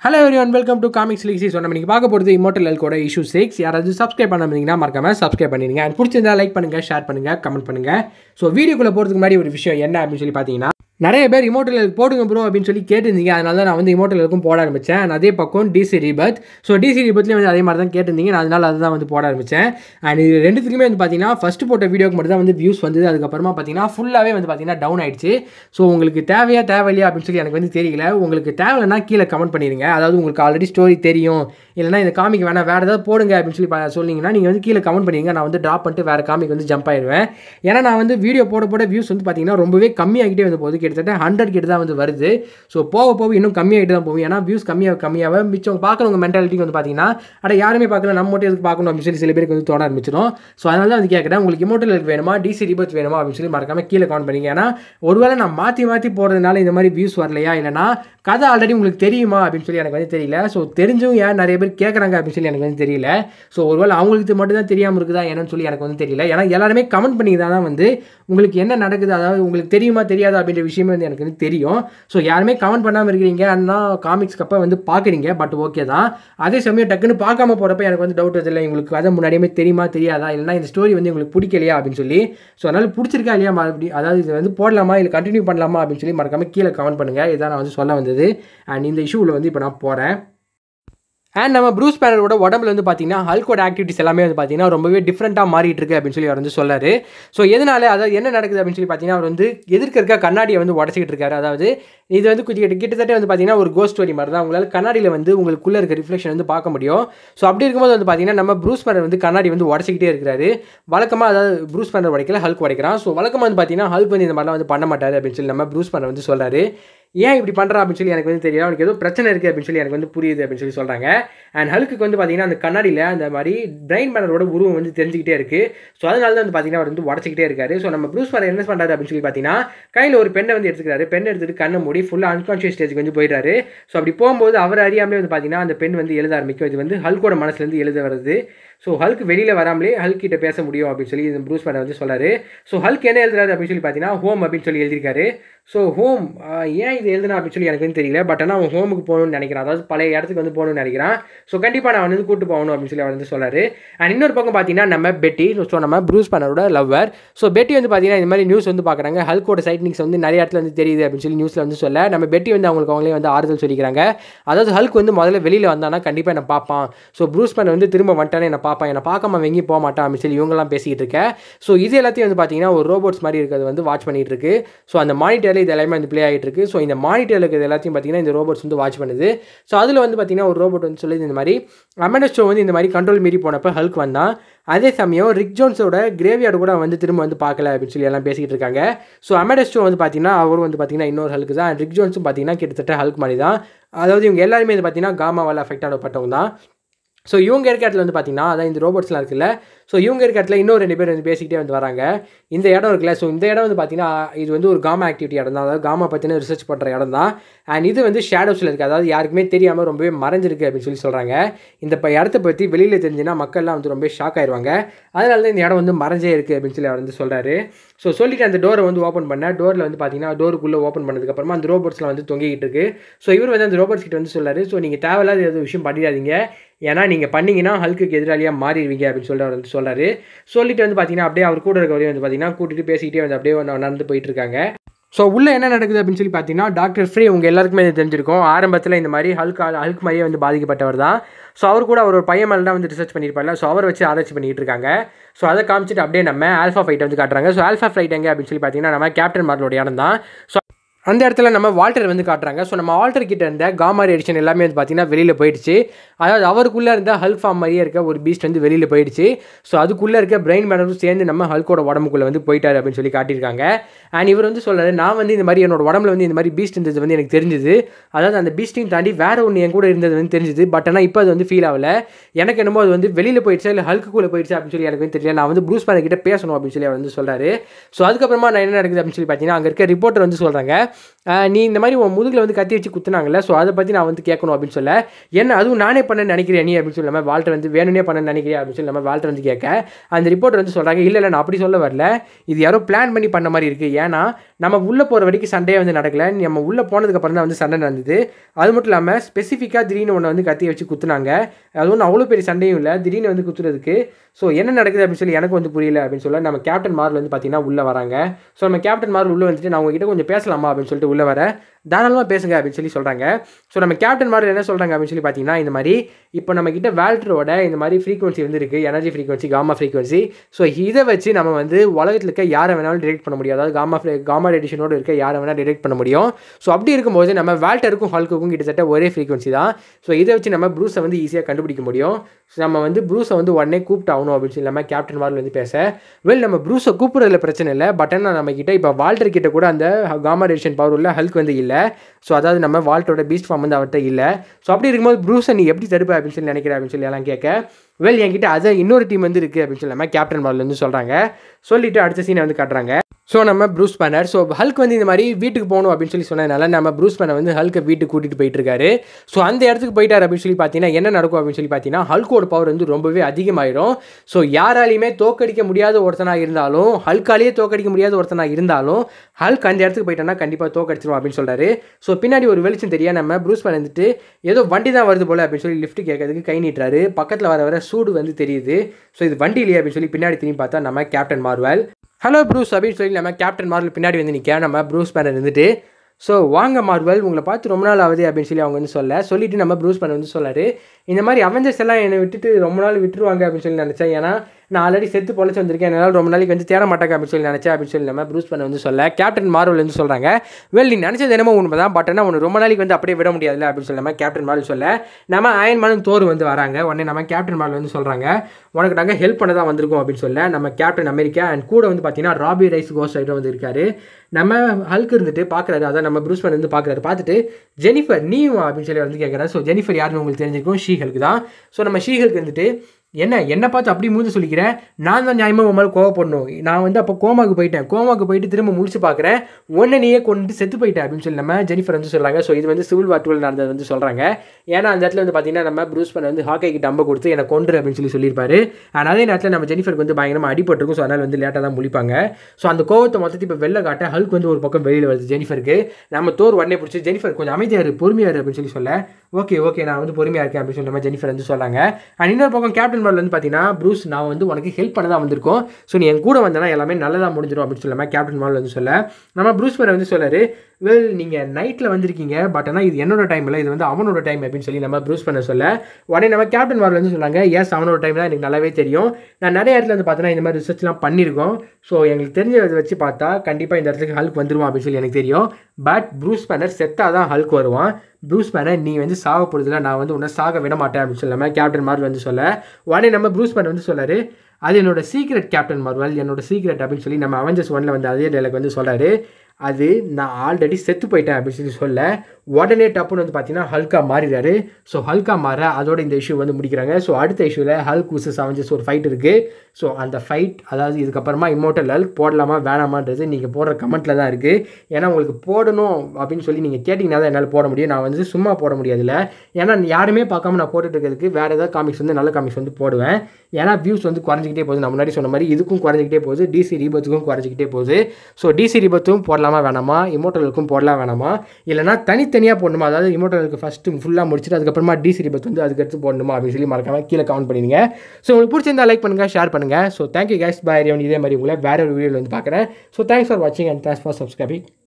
hello everyone welcome to comics லீக்ஸி so நம்ம நீங்கள் பார்க்க போகிறது இமோட்டல் எல்கோட இஷ்யூ சிக்ஸ் யாராவது சப்ஸ்கிரைப் பண்ணாமீங்கன்னா மறக்காம சப்ஸ்கிரைப் பண்ணிடுங்க அண்ட் பிடிச்சிருந்தா லைக் பண்ணுங்கள் ஷேர் பண்ணுங்கள் கமெண்ட் பண்ணுங்கள் ஸோ வீடியோக்குள்ளே போகிறதுக்கு முன்னாடி ஒரு விஷயம் என்ன அப்படின்னு சொல்லி பார்த்தீங்கன்னா நிறைய பேர் இமோட்டல் போடுங்க ப்ரோ அப்படின்னு சொல்லி கேட்டிருந்தீங்க அதனால தான் நான் வந்து இமோட்டலுக்கும் போட ஆரம்பித்தேன் And அதே பக்கம் டிசி ரீபத் ஸோ டிசி ரீபத்லேயும் வந்து அதே மாதிரி தான் கேட்டிருந்தீங்க நான் அதனால அதை தான் வந்து போட ஆரம்பித்தேன் அண்ட் இது ரெண்டுத்துக்குமே வந்து பார்த்தீங்கன்னா ஃபஸ்ட்டு போட்ட வீடியோக்கு மட்டும் தான் வந்து வியூஸ் வந்தது அதுக்கப்புறமா பார்த்தீங்கன்னா ஃபுல்லாகவே வந்து பார்த்தீங்கன்னா டவுன் ஆயிடுச்சு ஸோ உங்களுக்கு தேவையா தேவையில்லையா அப்படின்னு சொல்லி எனக்கு வந்து தெரியல உங்களுக்கு தேவையில்லைன்னா கீழே கமெண்ட் பண்ணிடுங்க அதாவது உங்களுக்கு ஆல்ரெடி ஸ்டோரி தெரியும் இல்லைனா இந்த காமிக் வேணாம் வேறு ஏதாவது போடுங்க அப்படின்னு சொல்லி பா- சொன்னீங்கன்னா நீங்கள் வந்து கீழே கமெண்ட் பண்ணிடுங்க நான் வந்து ட்ராப் பண்ணிட்டு வேறு காமிக் வந்து ஜம்ப் ஆயிடுவேன் ஏன்னா நான் வந்து வீடியோ போட போட வியூஸ் வந்து பார்த்தீங்கன்னா ரொம்பவே கம்மியாகிட்டே வந்து போகுது கிட்டத்தட்ட ஹண்ட்ரட் கிட்ட தான் வந்து வருது ஸோ போக போக இன்னும் கம்மியாகிட்டு தான் போகும் ஏன்னா வியூஸ் கம்மியாக கம்மியாக மிச்சம் பார்க்குறவங்க மென்டாலிட்டிக்கு வந்து பார்த்தீங்கன்னா அட யாருமே பார்க்கல நம்ம மட்டும் எதுக்கு பார்க்கணும் அப்படின்னு சொல்லி சில பேருக்கு வந்து தோண ஆரம்பிச்சிடும் ஸோ அதனால தான் வந்து கேட்குறேன் உங்களுக்கு இமோட்டல் வேணுமா டிசி ரிபத் வேணுமா அப்படின்னு சொல்லி மறக்காம கீழே கமெண்ட் பண்ணிங்க ஏன்னா ஒருவேளை நான் மாற்றி மாற்றி போகிறதுனால இந்த மாதிரி வியூஸ் வரலையா இல்லைனா கதை ஆல்ரெடி உங்களுக்கு தெரியுமா அப்படின்னு சொல்லி எனக்கு வந்து தெரியல ஸோ தெரிஞ்சும் ஏன் நிறைய பேர் கேட்குறாங்க அப்படின்னு சொல்லி எனக்கு வந்து தெரியல ஸோ ஒருவேளை அவங்களுக்கு மட்டும் தான் தெரியாமல் இருக்குதா என்னன்னு சொல்லி எனக்கு வந்து தெரியல ஏன்னா எல்லாருமே கமெண்ட் பண்ணிக்கிறதா தான் வந்து உங்களுக்கு என்ன நடக்குது அதாவது உங்களுக்கு தெரியுமா தெரியாதா அப்படின்ற விஷயமே வந்து எனக்கு வந்து தெரியும் ஸோ யாருமே கமெண்ட் பண்ணாமல் இருக்கிறீங்க அண்ணா காமிக்ஸ் கப்பை வந்து பார்க்குறீங்க பட் ஓகே தான் அதே சமயம் டக்குன்னு பார்க்காம போகிறப்ப எனக்கு வந்து டவுட் இல்லை உங்களுக்கு கதை முன்னாடியுமே தெரியுமா தெரியாதா இல்லைனா இந்த ஸ்டோரி வந்து உங்களுக்கு பிடிக்கலையா அப்படின்னு சொல்லி ஸோ அதனால் பிடிச்சிருக்கா இல்லையா மறுபடி அதாவது இது வந்து போடலாமா இல்லை கண்டினியூ பண்ணலாமா அப்படின்னு சொல்லி மறக்காம கீழே கமெண்ட் பண்ணுங்கள் இதான் நான் வந்து சொல்ல வந்தது அண்ட் இந்த இஷ்யூவில் வந்து இப்போ நான் போகிறேன் அண்ட் நம்ம ப்ரூஸ் பேனரோட உடம்புல வந்து பார்த்தீங்கன்னா ஹல்கோட ஆக்டிவிட்டிஸ் எல்லாமே வந்து பார்த்தீங்கன்னா ரொம்பவே டிஃப்ரெண்ட்டாக மாறிட்டு இருக்கு அப்படின்னு சொல்லி அவர் வந்து சொல்லாரு ஸோ எதனால அதாவது என்ன நடக்குது அப்படின்னு சொல்லி பார்த்தீங்கன்னா அவர் வந்து எதிர்க்க இருக்க கண்ணாடியை வந்து உடச்சிக்கிட்டு இருக்காரு அதாவது இது வந்து கொஞ்சம் கிட்ட- கிட்டத்தட்ட வந்து பார்த்தீங்கன்னா ஒரு கோஸ்ட் ஸ்டோரி மாதிரி தான் உங்களால் கண்ணாடியில் வந்து உங்களுக்குள்ளே இருக்க ரிஃப்ளெக்ஷன் வந்து பார்க்க முடியும் ஸோ அப்படி இருக்கும்போது வந்து பார்த்தீங்கன்னா நம்ம ப்ரூஸ் பேனர் வந்து கண்ணாடி வந்து உடச்சிக்கிட்டே இருக்கிறாரு வழக்கமாக அதாவது ப்ரூஸ் பேனர் உடைக்கல ஹல்க் உடைக்கிறான் ஸோ வழக்கமாக வந்து பார்த்தீங்கன்னா ஹல்க் வந்து இந்த மாதிரிலாம் வந்து பண்ண மாட்டாரு அப்படின்னு சொல்லி நம்ம ப்ரூஸ் பேனர் வந்து சொல்றாரு ஏன் இப்படி பண்ணுறா அப்படின்னு சொல்லி எனக்கு வந்து தெரியல அவனுக்கு ஏதோ பிரச்சனை இருக்குது அப்படின்னு சொல்லி எனக்கு வந்து புரியுது அப்படின்னு சொல்லி சொல்கிறாங்க அண்ட் ஹல்க்கு வந்து பார்த்தீங்கன்னா அந்த கண்ணாடியில் அந்த மாதிரி பிரைன் பேனரோட உருவம் வந்து தெரிஞ்சுக்கிட்டே இருக்குது ஸோ அதனால தான் வந்து பார்த்தீங்கன்னா அவர் வந்து உடச்சிக்கிட்டே இருக்காரு ஸோ நம்ம ப்ரூஸ் பேனர் என்ன பண்ணுறாரு அப்படின்னு சொல்லி பார்த்தீங்கன்னா கையில் ஒரு பெண்ணை வந்து எடுத்துக்கிறாரு பெண் எடுத்துட்டு கண்ணை மூடி ஃபுல்லாக அன்கான்ஷியஸ் ஸ்டேஜுக்கு வந்து போயிடுறாரு ஸோ அப்படி போகும்போது அவர் அறியாமலே வந்து பார்த்தீங்கன்னா அந்த பெண் வந்து எழுத ஆரம்பிக்கும் இது வந்து ஹல்கோட மனசுலேருந்து எழுத வருது ஸோ ஹல்க் வெளியில் வராமலே ஹல்க் கிட்ட பேச முடியும் அப்படின்னு சொல்லி இந்த ப்ரூஸ் பேனர் வந்து சொல்றாரு ஸோ ஹல்க் என்ன எழுதுறாரு அப்படின்னு சொல்லி பார்த்தீங்கன்னா ஹோம் அப்படின்னு சொல்லி எழுதியிருக்காரு ஸோ ஹோம் ஏன் இது எழுதுனா அப்படின்னு சொல்லி எனக்கு வந்து தெரியல பட் ஆனால் அவன் ஹோமுக்கு போகணும்னு நினைக்கிறான் அதாவது பழைய இடத்துக்கு வந்து போகணும்னு நினைக்கிறான் ஸோ கண்டிப்பாக நான் வந்து கூட்டு போகணும் அப்படின்னு சொல்லி அவர் வந்து சொல்றாரு அண்ட் இன்னொரு பக்கம் பார்த்தீங்கன்னா நம்ம பெட்டி ஸோ நம்ம ப்ரூஸ் பேனரோட லவ்வர் ஸோ பெட்டி வந்து பார்த்தீங்கன்னா இந்த மாதிரி நியூஸ் வந்து பார்க்குறாங்க ஹல்கோட சைட்னிங்ஸ் வந்து நிறைய இடத்துல வந்து தெரியுது அப்படின்னு சொல்லி நியூஸில் வந்து சொல்ல நம்ம பெட்டி வந்து அவங்களுக்கு அவங்களே வந்து ஆறுதல் சொல்லிக்கிறாங்க அதாவது ஹல்க் வந்து முதல்ல வெளியில் வந்தானா கண்டிப்பாக என்ன பார்ப்பான் ஸோ ப்ரூஸ் பேனர் வந்து திரும்ப வந்துட்டானே என்ன பார்ப்பான் என்னை பார்க்காம அவன் எங்கேயும் போக மாட்டான் அப்படின்னு சொல்லி இவங்கெல்லாம் பேசிக்கிட்டு இருக்க ஸோ இது எல்லாத்தையும் வந்து பார்த்தீங்கன்னா ஒரு ரோபோட்ஸ் மாதிரி இருக்கிறது வந்து வாட்ச் பண்ணிட்டு இருக்கு ஸோ அந்த மானிட்டரில் இது எல்லாமே வந்து ப்ளே ஆகிட்டு இருக்கு ஸோ இந்த மானிட்டரில் இருக்கிறது எல்லாத்தையும் பார்த்தீங்கன்னா இந்த ரோபோட்ஸ் வந்து வாட்ச் பண்ணுது ஸோ அதில் வந்து பார்த்தீங்கன்னா ஒரு ரோபோட் வந்து சொல்லுது இந்த மாதிரி அமெனஸ்டோ வந்து இந்த மாதிரி கண்ட்ரோல் மீறி போனப்போ ஹல்க் வந்தான் அதே சமயம் ரிக் ஜோன்ஸோட கிரேவியார்டு கூட அவன் வந்து திரும்ப வந்து பார்க்கல அப்படின்னு சொல்லி எல்லாம் பேசிக்கிட்டு இருக்காங்க ஸோ அமெடஸ்டோ வந்து பார்த்தீங்கன்னா அவரும் வந்து பார்த்தீங்கன்னா இன்னொரு ஹல்க்கு தான் ரிக் ஜோன்ஸும் பார்த்தீங்கன்னா கிட்டத்தட்ட ஹல்க் மாதிரி தான் அதாவது இவங்க எல்லாருமே வந்து பார்த்தீங்கன்னா காமாவால் அஃபெக்ட் ஆனப்பட்டவங்க தான் ஸோ இவங்க இருக்க இடத்துல வந்து பார்த்தீங்கன்னா அதான் இந்த ரோபோட்ஸ்லாம் இருக்குல்ல ஸோ இவங்க இருக்க இடத்துல இன்னும் ரெண்டு பேர் வந்து பேசிக்கிட்டே வந்து வராங்க இந்த இடம் இருக்குல்ல ஸோ இந்த இடம் வந்து பார்த்தீங்கன்னா இது வந்து ஒரு காமா ஆக்டிவிட்டி இடம் தான் அதாவது காமா பற்றின ரிசர்ச் பண்ணுற இடம் தான் அண்ட் இது வந்து ஷேடோஸில் இருக்குது அதாவது யாருக்குமே தெரியாமல் ரொம்பவே மறைஞ்சிருக்கு அப்படின்னு சொல்லி சொல்கிறாங்க இந்த ப- இடத்த பற்றி வெளியில் தெரிஞ்சுன்னா மக்கள்லாம் வந்து ரொம்ப ஷாக் ஆயிடுவாங்க அதனால தான் இந்த இடம் வந்து மறைஞ்சே இருக்குது அப்படின்னு சொல்லி அவர் வந்து சொல்கிறாரு ஸோ சொல்லிட்டு அந்த டோரை வந்து ஓப்பன் பண்ண டோரில் வந்து பார்த்தீங்கன்னா டோருக்குள்ளே ஓப்பன் பண்ணதுக்கப்புறமா அந்த ரோபோட்ஸ்லாம் வந்து தொங்கிக்கிட்டு இருக்கு ஸோ இவர் வந்து அந்த ரோபோட்ஸ் கிட்ட வந்து சொல்றாரு ஸோ நீங்கள் தேவையில்லாத எதுவும் விஷயம் பண்ணிடாதீங்க ஏன்னா நீங்கள் பண்ணீங்கன்னா ஹல்க்குக்கு எதிராளியாக மாறிடுவீங்க அப்படின்னு சொல்லி அவர் வந்து சொல்றாரு சொல்லிட்டு வந்து பார்த்தீங்கன்னா அப்படியே அவர் கூட இருக்கவரையும் வந்து பார்த்தீங்கன்னா கூட்டிட்டு பேசிக்கிட்டே வந்து அப்படியே வந்து நடந்து போயிட்டு இருக்காங்க ஸோ உள்ளே என்ன நடக்குது அப்படின்னு சொல்லி பார்த்தீங்கன்னா டாக்டர் ஃப்ரீ உங்கள் எல்லாருக்குமே இது தெரிஞ்சிருக்கும் ஆரம்பத்தில் இந்த மாதிரி ஹல்க் ஹல்க் மாதிரியே வந்து பாதிக்கப்பட்டவர் தான் ஸோ அவர் கூட அவர் ஒரு பையன் மேலே தான் வந்து ரிசர்ச் பண்ணியிருப்பார்ல ஸோ அவரை வச்சு ஆராய்ச்சி பண்ணிட்டு இருக்காங்க ஸோ அதை காமிச்சிட்டு அப்படியே நம்ம ஆல்ஃபா ஃபைட்டை வந்து காட்டுறாங்க ஸோ ஆல்ஃபா ஃபைட் எங்கே அப்படின்னு சொல்லி பார்த்தீங்கன்னா நம்ம கேப்டன் மார்லோட இடம் தான் ஸோ அந்த இடத்துல நம்ம வால்டர் வந்து காட்டுறாங்க ஸோ நம்ம வால்டர் கிட்ட இருந்த காமாரி எடிஷன் எல்லாமே வந்து பார்த்தீங்கன்னா வெளியில் போயிடுச்சு அதாவது அவருக்குள்ளே இருந்த ஹல்க் ஃபார்ம் மாதிரியே இருக்க ஒரு பீஸ்ட் வந்து வெளியில் போயிடுச்சு ஸோ அதுக்குள்ளே இருக்க பிரெயின் மேனரும் சேர்ந்து நம்ம ஹல்கோட உடம்புக்குள்ளே வந்து போயிட்டாரு அப்படின்னு சொல்லி காட்டியிருக்காங்க அண்ட் இவர் வந்து சொல்றாரு நான் வந்து இந்த மாதிரி என்னோட உடம்புல வந்து இந்த மாதிரி பீஸ்ட் இருந்தது வந்து எனக்கு தெரிஞ்சுது அதாவது அந்த பீஸ்டையும் தாண்டி வேற ஒன்று என் கூட இருந்தது வந்து தெரிஞ்சுது பட் ஆனால் இப்போ அது வந்து ஃபீல் ஆகல எனக்கு என்னமோ அது வந்து வெளியில் போயிடுச்சா இல்லை ஹல்க்குள்ளே போயிடுச்சா அப்படின்னு சொல்லி எனக்கு வந்து தெரியல நான் வந்து ப்ரூஸ் பேனர் கிட்ட பேசணும் அப்படின்னு சொல்லி அவர் வந்து சொல்றாரு ஸோ அதுக்கப்புறமா நான் என்ன நடக்குது அப்படின்னு சொல்லி பார்த்தீங்கன்னா அங்கே இருக்க ரிப்போர்ட்டர் வந்து சொல்கிறாங்க நீ இந்த மாதிரி உன் முதுகில் வந்து கத்தி வச்சு குத்துனாங்கல்ல ஸோ அதை பற்றி நான் வந்து கேட்கணும் அப்படின்னு சொல்ல என்ன அதுவும் நானே பண்ண நினைக்கிறேன் நீ அப்படின்னு சொல்லி நம்ம வால்டர் வந்து வேணும்னே பண்ண நினைக்கிறேன் அப்படின்னு சொல்லி நம்ம வால்டர் வந்து கேட்க அந்த ரிப்போர்ட்டர் வந்து சொல்கிறாங்க இல்லை இல்லை நான் அப்படி சொல்ல வரல இது யாரோ பிளான் பண்ணி பண்ண மாதிரி இருக்குது ஏன்னா நம்ம உள்ளே போகிற வரைக்கும் சண்டையே வந்து நடக்கல நம்ம உள்ளே போனதுக்கப்புறம் தான் வந்து சண்டை நடந்தது அது மட்டும் இல்லாமல் ஸ்பெசிஃபிக்காக திடீர்னு ஒன்று வந்து கத்தி வச்சு குத்துனாங்க அது ஒன்றும் அவ்வளோ பெரிய சண்டையும் இல்லை திடீர்னு வந்து குத்துறதுக்கு ஸோ என்ன நடக்குது அப்படின்னு சொல்லி எனக்கு வந்து புரியல அப்படின்னு சொல்ல நம்ம கேப்டன் மார்வல் வந்து பார்த்தீங்கன்னா உள்ளே வராங்க ஸோ நம்ம கேப்டன் மார்வல் உள்ளே வந்துட்டு நான் உங்ககிட்ட கொஞ்சம் பேசலாமா அப்படின்னு சொல்லிட்டு உள்ளே வர தாராளமாக பேசுங்க அப்படின்னு சொல்லி சொல்கிறாங்க ஸோ நம்ம கேப்டன் மார்வல் என்ன சொல்கிறாங்க அப்படின்னு சொல்லி பார்த்தீங்கன்னா இந்த மாதிரி இப்போ நம்ம கிட்ட வேல்டரோட இந்த மாதிரி ஃப்ரீக்வன்சி வந்து இருக்குது energy frequency gamma frequency so இதை வச்சு நம்ம வந்து உலகத்தில் இருக்க யாரை வேணாலும் டிடெக்ட் பண்ண முடியும் அதாவது காமா காமா ரேடிஷனோடு இருக்க யாரை வேணால் டிடெக்ட் பண்ண முடியும் ஸோ அப்படி இருக்கும்போது நம்ம வேல்டருக்கும் ஹல்க்குக்கும் கிட்டத்தட்ட ஒரே ஃப்ரீக்வன்சி தான் ஸோ இதை வச்சு நம்ம ப்ரூஸை வந்து ஈஸியாக கண்டுபிடிக்க முடியும் ஸோ நம்ம வந்து ப்ரூஸை வந்து உடனே கூப்பிட்டு ஆகணும் அப்படின்னு சொல்லி நம்ம கேப்டன் மார்வல் வந்து பேச வெல் நம்ம ப்ரூஸை கூப்பிட்றதுல பிரச்சனை இல்லை பட் ஆனால் நம்ம கிட்ட இப்போ வால்டர் கிட்ட கூட அந்த காமா ரேடிஷன் பவர் உள்ள ஹல்க் வந்து இல்லை ஸோ அதாவது நம்ம வால்ட்டோட பீஸ்ட் ஃபார்ம் வந்து அவர்கிட்ட இல்லை ஸோ அப்படி இருக்கும்போது ப்ரூஸை நீ எப்படி தடுப்ப அப்படின்னு சொல்லி நினைக்கிற அப்படின்னு சொல்லி எல்லாம் கேட்க வெல் என்கிட்ட அதை இன்னொரு டீம் வந்து இருக்குது அப்படின்னு சொல்லி நம்ம கேப்டன் மார்வல் வந்து சொல்கிறாங்க சொல்லிட்டு அடுத்த சீனை வந்து காட்டுறாங்க ஸோ நம்ம ப்ரூஸ் பேனர் ஸோ ஹல்க் வந்து இந்த மாதிரி வீட்டுக்கு போகணும் அப்படின்னு சொல்லி சொன்னதுனால நம்ம ப்ரூஸ் பேனர் வந்து ஹல்க்கை வீட்டுக்கு கூட்டிகிட்டு போயிட்டு இருக்காரு ஸோ அந்த இடத்துக்கு போயிட்டார் அப்படின்னு சொல்லி பார்த்தீங்கன்னா என்ன நடக்கும் அப்படின்னு சொல்லி பார்த்தீங்கன்னா ஹல்கோட பவர் வந்து ரொம்பவே அதிகமாயிரும் ஸோ யாராலையுமே தோக்கடிக்க முடியாத ஒருத்தனாக இருந்தாலும் ஹல்காலேயே தோக்கடிக்க முடியாத ஒருத்தனாக இருந்தாலும் ஹல்க் அந்த இடத்துக்கு போயிட்டோன்னா கண்டிப்பாக தோக்கடிச்சிரும் அப்படின்னு சொல்கிறாரு ஸோ பின்னாடி ஒரு வெளிச்சம் தெரியா நம்ம ப்ரூஸ் பேன் வந்துட்டு ஏதோ வண்டி தான் வருது போல அப்படின்னு சொல்லி லிஃப்ட் கேட்கறதுக்கு கை நீட்டுறாரு பக்கத்தில் வர வர சூடு வந்து தெரியுது ஸோ இது வண்டி இல்லையா அப்படின்னு சொல்லி பின்னாடி திரும்பி பார்த்தா நம்ம கேப்டன் மார்வல் ஹலோ ப்ரூஸ் அப்படின்னு சொல்லி நம்ம கேப்டன் மார்வல் பின்னாடி வந்து நிற்க நம்ம ப்ரூஸ் பேனர் இருந்துட்டு ஸோ வாங்க மார்வல் உங்களை பார்த்து ரொம்ப நாள் ஆகுது அப்படின்னு சொல்லி அவங்க வந்து சொல்ல சொல்லிட்டு நம்ம ப்ரூஸ் பேனர் வந்து சொல்லாரு இந்த மாதிரி அவெஞ்சர்ஸ் எல்லாம் என்னை விட்டுட்டு ரொம்ப நாள் விட்டுருவாங்க அப்படின்னு சொல்லி நினச்சேன் ஏன்னா நான் ஆல்ரெடி செத்து பொழைச்சி வந்திருக்கேன் என்னால் ரொம்ப நாளைக்கு வந்து தேட மாட்டாங்க அப்படின்னு சொல்லி நினச்சேன் அப்படின்னு சொல்லி நம்ம ப்ரூஸ் பண்ண வந்து சொல்ல கேப்டன் மார்வல் வந்து சொல்கிறாங்க வெல் நீ நினச்சது என்னமோ உண்மை தான் பட் ஆனால் உனக்கு ரொம்ப நாளைக்கு வந்து அப்படியே விட முடியாதுல்ல அப்படின்னு சொல்லி நம்ம கேப்டன் மார்வல் சொல்ல நம்ம அயன் மேனும் தோர் வந்து வராங்க உடனே நம்ம கேப்டன் மார்வல் வந்து சொல்கிறாங்க உனக்கு நாங்கள் ஹெல்ப் பண்ண தான் வந்திருக்கோம் அப்படின்னு சொல்ல நம்ம கேப்டன் அமெரிக்கா அண்ட் கூட வந்து பார்த்தீங்கன்னா ராபி ரைஸ் கோஸ்ட் ஐட்டம் வந்து இருக்காரு நம்ம ஹல்க் இருந்துட்டு பார்க்குறாரு அதான் நம்ம ப்ரூஸ் பண்ண வந்து பார்க்குறாரு பார்த்துட்டு ஜெனிஃபர் நீ அப்படின்னு சொல்லி வந்து கேட்குறாரு ஸோ ஜெனிஃபர் யாருன்னு உங்களுக்கு தெரிஞ்சிருக்கும் ஷீ ஹல்க் தான் ஸோ நம்ம ஷீ ஹல்க் வந்துட்டு என்ன என்னை பார்த்து அப்படி மூந்து சொல்லிக்கிறேன் நான் தான் நியாயமாக உன் மேலே கோவப்படணும் நான் வந்து அப்போ கோமாக்கு போயிட்டேன் கோமாக்கு போயிட்டு திரும்ப முடிச்சு பார்க்குறேன் உன்னை நீயே கொண்டு செத்து போயிட்டேன் அப்படின்னு சொல்லி நம்ம ஜெனிஃபர் வந்து சொல்கிறாங்க ஸோ இது வந்து சிவில் வார் டுவெல் நடந்தது வந்து சொல்கிறாங்க ஏன்னா அந்த இடத்துல வந்து பார்த்தீங்கன்னா நம்ம ப்ரூஸ் பண்ண வந்து ஹாக்கி கிட்ட அம்ப கொடுத்து என்னை கொண்டு அப்படின்னு சொல்லி சொல்லியிருப்பாரு அண்ட் அதே நேரத்தில் நம்ம ஜெனிஃபருக்கு வந்து பயங்கரமாக அடிபட்டிருக்கும் ஸோ அதனால் வந்து லேட்டாக தான் முழிப்பாங்க ஸோ அந்த கோவத்தை மொத்தத்தை இப்போ வெளில காட்ட ஹல்க் வந்து ஒரு பக்கம் வெளியில் வருது ஜெனிஃபருக்கு நம்ம தோர் உடனே பிடிச்சி ஜெனிஃபர் கொஞ்சம் அமைதியாரு பொறுமையாரு அப்படின்னு சொல்லி சொல்ல ஓகே ஓகே நான் வந்து பொறுமையாக இருக்கேன் அப்படின்னு சொல்லி நம்ம ஜெனிஃபர் வந்து சொல்லாங்க அண்ட் இன்னொரு பக்கம் கேப்டன் மார்வல் வந்து பார்த்தீங்கன்னா ப்ரூஸ் நான் வந்து உனக்கு ஹெல்ப் பண்ண தான் வந்திருக்கோம் ஸோ நீ என் கூட வந்தனா எல்லாமே நல்லதாக முடிஞ்சிடும் அப்படின்னு சொல்லாமல் கேப்டன் மார்வல் வந்து சொல்ல நம்ம ப்ரூஸ் மேன் வந்து சொல்லாரு வெல் நீங்கள் நைட்டில் வந்திருக்கீங்க பட் ஆனால் இது என்னோட டைம் இல்லை இது வந்து அவனோட டைம் அப்படின்னு சொல்லி நம்ம ப்ரூஸ் பண்ண சொல்ல உடனே நம்ம கேப்டன் மார்வல் வந்து சொன்னாங்க எஸ் அவனோட டைம் தான் எனக்கு நல்லாவே தெரியும் நான் நிறைய இடத்துல வந்து பார்த்தோன்னா இந்த மாதிரி ரிசர்ச்லாம் பண்ணியிருக்கோம் ஸோ எங்களுக்கு தெரிஞ்சதை வச்சு பார்த்தா கண்டிப்பாக இந்த இடத்துக்கு ஹல்க் வந்துருவான் அப்படின்னு சொல்லி எனக்கு தெரியும் பட் ப்ரூஸ் பேனர் செத்தாக தான் ஹல்க் வருவான் ப்ரூஸ் பேனர் நீ வந்து சாக போகிறதுல நான் வந்து உன்னை சாக விட மாட்டேன் அப்படின்னு சொல்லாமல் கேப்டன் மார்வல் வந்து சொல்ல உடனே நம்ம ப்ரூஸ் பேனர் வந்து சொல்லாரு அது என்னோட சீக்ரெட் கேப்டன் மார்வல் என்னோட சீக்ரெட் அப்படின்னு சொல்லி நம்ம அவெஞ்சர்ஸ் ஒன்ல வந்து அதே டைலாக் வந்து சொல்கிறாரு அது நான் ஆல்ரெடி செத்து போயிட்டேன் அப்படின்னு சொல்லி சொல்ல உடனே டப்புன்னு வந்து பார்த்தீங்கன்னா ஹல்கா மாறிடுறாரு ஸோ ஹல்கா மாற அதோட இந்த இஷ்யூ வந்து முடிக்கிறாங்க ஸோ அடுத்த இஷ்யூவில் ஹல்க் விசஸ் அவெஞ்சர்ஸ் ஒரு ஃபைட் இருக்குது ஸோ அந்த ஃபைட் அதாவது இதுக்கப்புறமா இம்மோட்டல் ஹல்க் போடலாமா வேணாமான்றது நீங்கள் போடுற கமெண்ட்டில் தான் இருக்குது ஏன்னா உங்களுக்கு போடணும் அப்படின்னு சொல்லி நீங்கள் கேட்டிங்கன்னா தான் என்னால் போட முடியும் நான் வந்து சும்மா போட முடியாதுல்ல ஏன்னா யாருமே பார்க்காம நான் போட்டுட்டு இருக்கிறதுக்கு வேறு ஏதாவது காமிக்ஸ் வந்து நல்ல காமிக்ஸ் வந்து போடுவேன் ஏன்னா வியூஸ் வந்து குறைஞ்சிக்கிட்டே போகுது நான் முன்னாடி சொன்ன மாதிரி இதுக்கும் குறைஞ்சிக்கிட்டே போகுது டிசி ரீபத்துக்கும் குறைஞ்சிக்கிட்டே போகுது ஸோ டிசி ரீபத்தும் போடலாமா வேணாமா இமோட்டலுக்கும் போடலாம் வேணாமா இல்லைனா தனித்தனியாக போடணுமா அதாவது இமோட்டலுக்கு ஃபஸ்ட்டு ஃபுல்லாக முடிச்சுட்டு அதுக்கப்புறமா டிசி ரீபத் வந்து அதுக்கடுத்து போடணுமா அப்படின்னு சொல்லி மறக்காம கீழே கமெண்ட் பண்ணிடுங்க ஸோ உங்களுக்கு பிடிச்சிருந்தா லைக் பண்ணுங்கள் ஷேர் பண்ணுங்கள் ஸோ தேங்க்யூ கேஸ் பாய் இதே மாதிரி உங்களை வேற ஒரு வீடியோவில் வந்து பார்க்குறேன் ஸோ தேங்க்ஸ் ஃபார் வாட்சிங் அண்ட் தேங்க்ஸ் ஃபார் சப்ஸ்கிரைபிங்